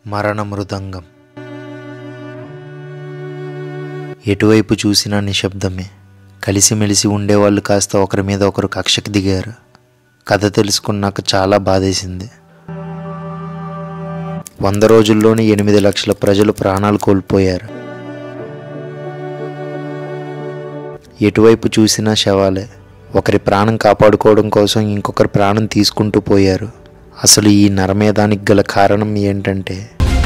మరణ మృదంగం ఎటువైపు చూసినా నిశ్శబ్దమే కలిసిమెలిసి ఉండేవాళ్ళు కాస్త ఒకరి మీద ఒకరు కక్షకు దిగారు కథ తెలుసుకున్నాక చాలా బాధేసింది వంద రోజుల్లోనే ఎనిమిది లక్షల ప్రజలు ప్రాణాలు కోల్పోయారు ఎటువైపు చూసినా శవాలే ఒకరి ప్రాణం కాపాడుకోవడం కోసం ఇంకొకరి ప్రాణం తీసుకుంటూ పోయారు అసలు ఈ నరమేధానికి గల కారణం ఏంటంటే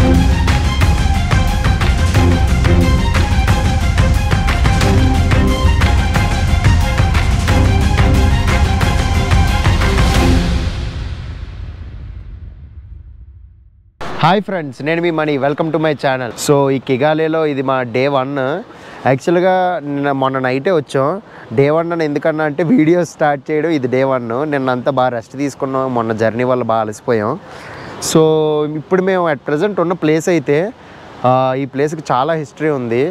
హాయ్ ఫ్రెండ్స్ నేను మీ Mani welcome to my channel so ఈ కిగాలేలో ఇది మా డే వన్ యాక్చువల్గా నిన్న మొన్న నైటే వచ్చాం డే వన్ అని ఎందుకన్నా అంటే వీడియో స్టార్ట్ చేయడం ఇది డే వన్ నిన్నంతా బాగా రెస్ట్ తీసుకున్నాం మొన్న జర్నీ వల్ల బాగా అలసిపోయాం సో ఇప్పుడు మేము అట్ ప్రజెంట్ ఉన్న ప్లేస్ అయితే ఆ, ఈ ప్లేస్కి చాలా హిస్టరీ ఉంది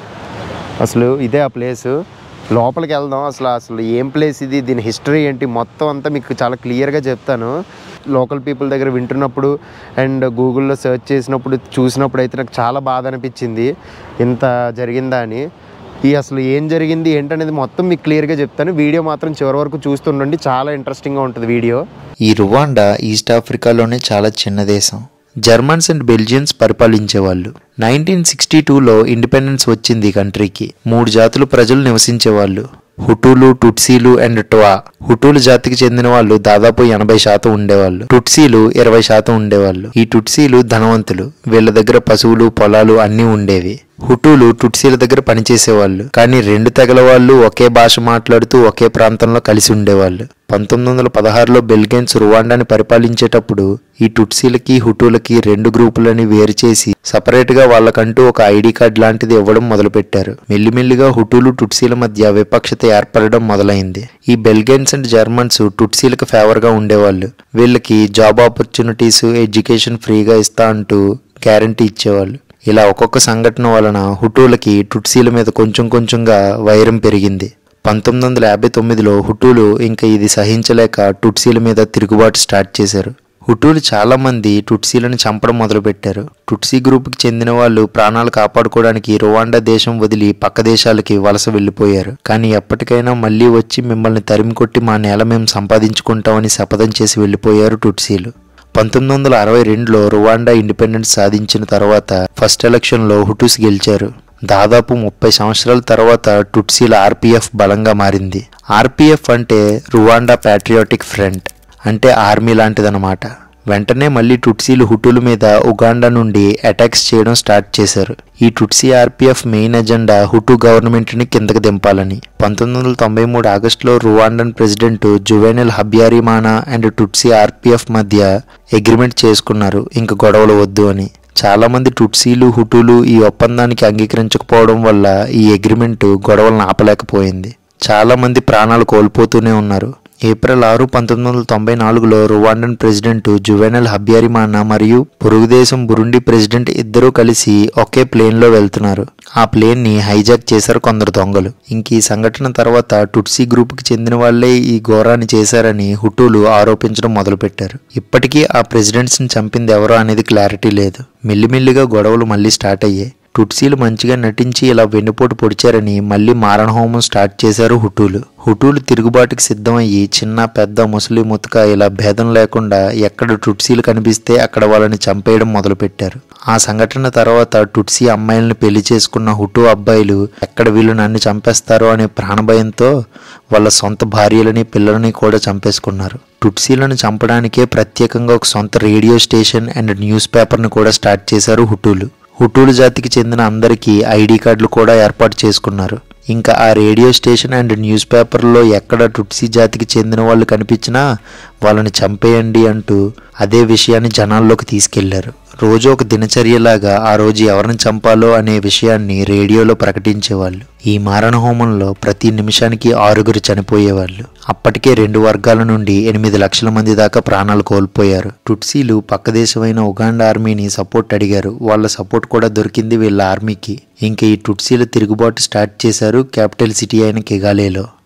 అసలు ఇదే ఆ ప్లేస్ లోపలికి వెళ్దాం అసలు అసలు ఏం ప్లేస్ ఇది దీని హిస్టరీ ఏంటి మొత్తం అంతా మీకు చాలా క్లియర్గా చెప్తాను లోకల్ పీపుల్ దగ్గర వింటున్నప్పుడు అండ్ గూగుల్లో సెర్చ్ చేసినప్పుడు చూసినప్పుడు అయితే నాకు చాలా బాధ అనిపించింది ఇంత జరిగిందా అని ఈ అసలు ఏం జరిగింది ఏంటనేది మొత్తం మీకు క్లియర్గా చెప్తాను వీడియో మాత్రం చివరి వరకు చూస్తుండండి చాలా ఇంట్రెస్టింగ్గా ఉంటుంది వీడియో ఈ రువాండా ఈస్ట్ ఆఫ్రికాలోనే చాలా చిన్న దేశం జర్మన్స్ అండ్ బెల్జియన్స్ పరిపాలించేవాళ్ళు నైన్టీన్ సిక్స్టీ టూలో ఇండిపెండెన్స్ వచ్చింది ఈ కంట్రీకి మూడు జాతులు ప్రజలు నివసించేవాళ్ళు హుటూలు టుట్సీలు అండ్ ట్వా హుటూలు జాతికి చెందిన వాళ్ళు దాదాపు ఎనభై శాతం ఉండేవాళ్ళు టుట్సీలు ఇరవై శాతం ఉండేవాళ్ళు ఈ టుట్సీలు ధనవంతులు వీళ్ళ దగ్గర పశువులు పొలాలు అన్నీ ఉండేవి హుటూలు టుట్సీల దగ్గర పనిచేసేవాళ్ళు కానీ రెండు తెగల వాళ్ళు ఒకే భాష మాట్లాడుతూ ఒకే ప్రాంతంలో కలిసి ఉండేవాళ్ళు పంతొమ్మిది వందల పదహారులో బెల్గెన్స్ రువాండాని పరిపాలించేటప్పుడు ఈ టుట్సీలకి హుటూలకి రెండు గ్రూపులని వేరు చేసి సపరేట్ గా వాళ్ళకంటూ ఒక ఐడి కార్డ్ లాంటిది ఇవ్వడం మొదలుపెట్టారు మెల్లిమెల్లిగా హుటూలు టుట్సీల మధ్య విపక్షత ఏర్పడడం మొదలైంది ఈ బెల్గెన్స్ అండ్ జర్మన్స్ టుట్సీలకు ఫేవర్ గా ఉండేవాళ్ళు వీళ్ళకి జాబ్ ఆపర్చునిటీస్ ఎడ్యుకేషన్ ఫ్రీగా ఇస్తా అంటూ గ్యారంటీ ఇచ్చేవాళ్ళు ఇలా ఒక్కొక్క సంఘటన వలన హుటూలకి టుట్సీల మీద కొంచెం కొంచెంగా వైరం పెరిగింది పంతొమ్మిది వందల యాభై తొమ్మిదిలో హుటూలు ఇంకా ఇది సహించలేక టుట్సీల మీద తిరుగుబాటు స్టార్ట్ చేశారు హుటూలు చాలా మంది టుట్సీలను చంపడం మొదలుపెట్టారు టుట్సీ గ్రూప్కి చెందిన వాళ్ళు ప్రాణాలు కాపాడుకోవడానికి రువాండా దేశం వదిలి పక్క దేశాలకి వలస వెళ్ళిపోయారు కానీ ఎప్పటికైనా మళ్ళీ వచ్చి మిమ్మల్ని తరిమి కొట్టి మా నేల మేము సంపాదించుకుంటామని శపథం చేసి వెళ్ళిపోయారు టుట్సీలు పంతొమ్మిది వందల అరవై రెండులో రువాండా ఇండిపెండెన్స్ సాధించిన తర్వాత ఫస్ట్ ఎలక్షన్లో హుటూస్ గెలిచారు దాదాపు ముప్పై సంవత్సరాల తర్వాత టుట్సీల ఆర్పీఎఫ్ బలంగా మారింది ఆర్పీఎఫ్ అంటే రువాండా ప్యాట్రియాటిక్ ఫ్రంట్ అంటే ఆర్మీ లాంటిదన్నమాట వెంటనే మళ్ళీ టుట్సీలు హుటూల మీద ఉగాండా నుండి అటాక్స్ చేయడం స్టార్ట్ చేశారు ఈ Tutsi RPF main agenda Hutu గవర్నమెంట్ని కిందకి దింపాలని పంతొమ్మిది వందల తొంభై మూడు ఆగస్టులో Rwandan president Juvenal Habyarimana and Tutsi RPF మధ్య అగ్రిమెంట్ చేసుకున్నారు ఇంక గొడవలు వద్దు అని చాలా మంది టుట్సీలు హుటూలు ఈ ఒప్పందానికి అంగీకరించకపోవడం వల్ల ఈ అగ్రిమెంట్ గొడవలను ఆపలేకపోయింది చాలా మంది ప్రాణాలు కోల్పోతూనే ఉన్నారు ఏప్రిల్ ఆరు పంతొమ్మిది వందల తొంభై నాలుగులో రువాండన్ ప్రెసిడెంట్ జువెనల్ హబ్యారిమానా మరియు పొరుగుదేశం బురుండి ప్రెసిడెంట్ ఇద్దరూ కలిసి ఒకే ప్లేన్ లో వెళ్తున్నారు ఆ ప్లేన్ ని హైజాక్ చేశారు కొందరు దొంగలు ఇంక ఈ సంఘటన తర్వాత టుట్సీ గ్రూప్ కి చెందిన వాళ్లే ఈ ఘోరాన్ని చేశారని హుటూలు ఆరోపించడం మొదలుపెట్టారు ఇప్పటికీ ఆ ప్రెసిడెంట్స్ ని చంపింది ఎవరో అనేది క్లారిటీ లేదు మెల్లిమెల్లిగా గొడవలు మళ్ళీ స్టార్ట్ అయ్యాయి టుట్సీలు మంచిగా నటించి ఇలా వెన్నుపోటు పొడిచారని మళ్ళీ మారణహోమం స్టార్ట్ చేశారు హుటూలు హుటూలు తిరుగుబాటుకి సిద్ధమయ్యి చిన్న పెద్ద ముసలి ముతక ఇలా భేదం లేకుండా ఎక్కడ టుట్సీలు కనిపిస్తే అక్కడ వాళ్ళని చంపేయడం మొదలుపెట్టారు ఆ సంఘటన తర్వాత టుట్సీ అమ్మాయిలను పెళ్లి చేసుకున్న హుటూ అబ్బాయిలు ఎక్కడ వీళ్ళు నన్ను చంపేస్తారో అనే ప్రాణభయంతో వాళ్ళ సొంత భార్యలని పిల్లలని కూడా చంపేసుకున్నారు టుట్సీలను చంపడానికే ప్రత్యేకంగా ఒక సొంత రేడియో స్టేషన్ అండ్ న్యూస్ పేపర్ను కూడా స్టార్ట్ చేశారు హుటూలు హుటూలు జాతికి చెందిన అందరికీ ఐడి కార్డులు కూడా ఏర్పాటు చేసుకున్నారు ఇంకా ఆ రేడియో స్టేషన్ అండ్ న్యూస్ పేపర్లో ఎక్కడ టుట్సీ జాతికి చెందిన వాళ్ళు కనిపించినా వాళ్ళని చంపేయండి అంటూ అదే విషయాన్ని జనాల్లోకి తీసుకెళ్లారు రోజు ఒక దినచర్యలాగా ఆ రోజు ఎవరిని చంపాలో అనే విషయాన్ని రేడియోలో ప్రకటించేవాళ్ళు ఈ మారణ హోమంలో ప్రతి నిమిషానికి ఆరుగురు చనిపోయేవాళ్ళు అప్పటికే రెండు వర్గాల నుండి ఎనిమిది లక్షల మంది దాకా ప్రాణాలు కోల్పోయారు టుట్సీలు పక్క దేశమైన ఉగాండా ఆర్మీని సపోర్ట్ అడిగారు వాళ్ళ సపోర్ట్ కూడా దొరికింది వీళ్ళ ఆర్మీకి ఇంక ఈ టుట్సీల తిరుగుబాటు స్టార్ట్ చేశారు క్యాపిటల్ సిటీ అయిన కిగాలేలో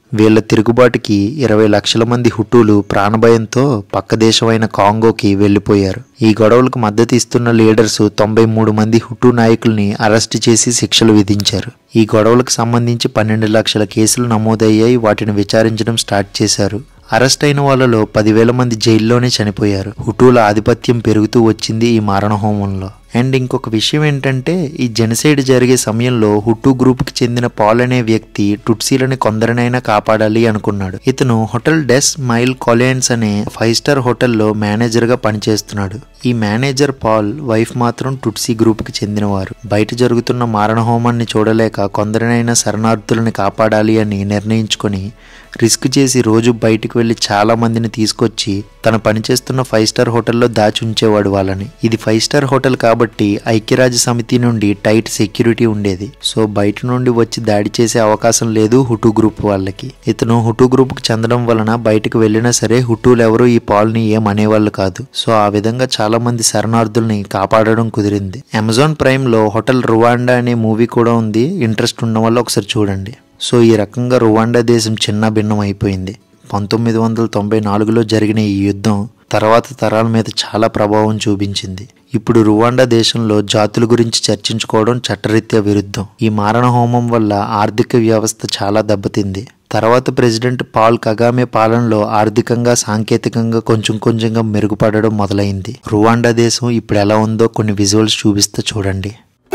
వీళ్ళ తిరుగుబాటుకి ఇరవై లక్షల మంది హుటూలు ప్రాణభయంతో పక్క దేశమైన కాంగోకి వెళ్లిపోయారు ఈ గొడవలకు మద్దతు ఇస్తున్న లీడర్స్ తొంభై మూడు మంది హుటూ నాయకుల్ని అరెస్ట్ చేసి శిక్షలు విధించారు ఈ గొడవలకు సంబంధించి పన్నెండు లక్షల కేసులు నమోదయ్యాయి వాటిని విచారించడం స్టార్ట్ చేశారు అరెస్ట్ అయిన వాళ్ళలో పదివేల మంది జైల్లోనే చనిపోయారు హుటూల ఆధిపత్యం పెరుగుతూ వచ్చింది ఈ మారణహోమంలో అండ్ ఇంకొక విషయం ఏంటంటే ఈ జెనసైడ్ జరిగే సమయంలో హుటూ గ్రూప్కి చెందిన పాల్ అనే వ్యక్తి టుట్సీలని కొందరినైనా కాపాడాలి అనుకున్నాడు ఇతను హోటల్ డెస్ మైల్ కొలియన్స్ అనే ఫైవ్ స్టార్ హోటల్లో మేనేజర్గా పనిచేస్తున్నాడు ఈ మేనేజర్ పాల్ వైఫ్ మాత్రం టుట్సీ గ్రూప్కి చెందినవారు బయట జరుగుతున్న మారణహోమాన్ని చూడలేక కొందరినైనా శరణార్థులని కాపాడాలి అని నిర్ణయించుకొని రిస్క్ చేసి రోజు బయటికి వెళ్లి చాలా మందిని తీసుకొచ్చి తను పనిచేస్తున్న ఫైవ్ స్టార్ హోటల్లో దాచి ఉంచేవాడు వాళ్ళని ఇది ఫైవ్ స్టార్ హోటల్ కాబట్టి ఐక్యరాజ్య సమితి నుండి టైట్ సెక్యూరిటీ ఉండేది సో బయట నుండి వచ్చి దాడి చేసే అవకాశం లేదు హుటూ గ్రూప్ వాళ్ళకి ఇతను హుటూ గ్రూప్ కు చెందడం వలన బయటకు వెళ్ళినా సరే హుటూలు ఎవరు ఈ పాల్ని ఏం అనేవాళ్ళు కాదు సో ఆ విధంగా చాలా మంది శరణార్థుల్ని కాపాడడం కుదిరింది అమెజాన్ ప్రైమ్ లో హోటల్ రువాండా అనే మూవీ కూడా ఉంది ఇంట్రెస్ట్ ఉన్న వాళ్ళు ఒకసారి చూడండి సో ఈ రకంగా రువాండా దేశం చిన్న భిన్నం అయిపోయింది పంతొమ్మిది వందల తొంభై నాలుగులో జరిగిన ఈ యుద్ధం తర్వాత తరాల మీద చాలా ప్రభావం చూపించింది ఇప్పుడు రువాండా దేశంలో జాతుల గురించి చర్చించుకోవడం చట్టరీత్యా విరుద్ధం ఈ మారణ హోమం వల్ల ఆర్థిక వ్యవస్థ చాలా దెబ్బతింది తర్వాత ప్రెసిడెంట్ పాల్ కగామే పాలనలో ఆర్థికంగా సాంకేతికంగా కొంచెం కొంచెంగా మెరుగుపడడం మొదలైంది రువాండా దేశం ఇప్పుడు ఎలా ఉందో కొన్ని విజువల్స్ చూపిస్తే చూడండి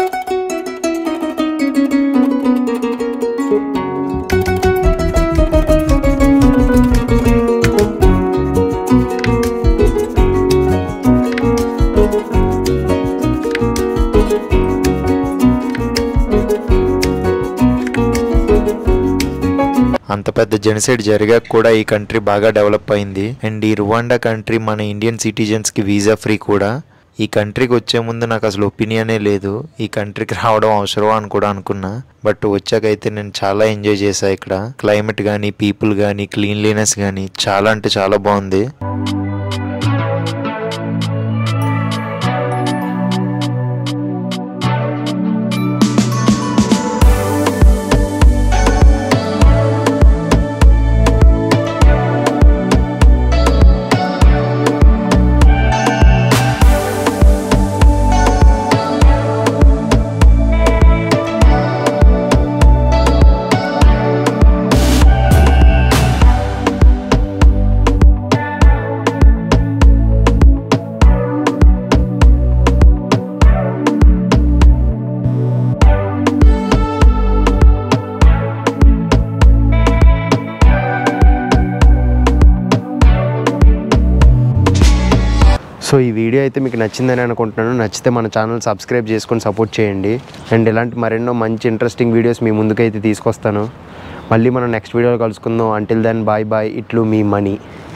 అంత పెద్ద జెనసైడ్ జరిగాక కూడా ఈ కంట్రీ బాగా డెవలప్ అయింది అండ్ ఈ రువాండా కంట్రీ మన ఇండియన్ సిటిజన్స్ కి వీసా ఫ్రీ కూడా ఈ కంట్రీకి వచ్చే ముందు నాకు అసలు ఒపీనియనే లేదు ఈ కంట్రీకి రావడం అవసరం అని కూడా అనుకున్నా బట్ వచ్చాకైతే నేను చాలా ఎంజాయ్ చేశా ఇక్కడ క్లైమేట్ కానీ పీపుల్ కానీ క్లీన్లీనెస్ కానీ చాలా అంటే చాలా బాగుంది సో ఈ వీడియో అయితే మీకు నచ్చిందని అనుకుంటున్నాను నచ్చితే మన ఛానల్ సబ్స్క్రైబ్ చేసుకొని సపోర్ట్ చేయండి అండ్ ఇలాంటి మరెన్నో మంచి ఇంట్రెస్టింగ్ వీడియోస్ మీ ముందుకైతే తీసుకొస్తాను మళ్ళీ మనం నెక్స్ట్ వీడియోలో కలుసుకుందాం అంటిల్ దెన్ బాయ్ బాయ్ ఇట్లు మీ మనీ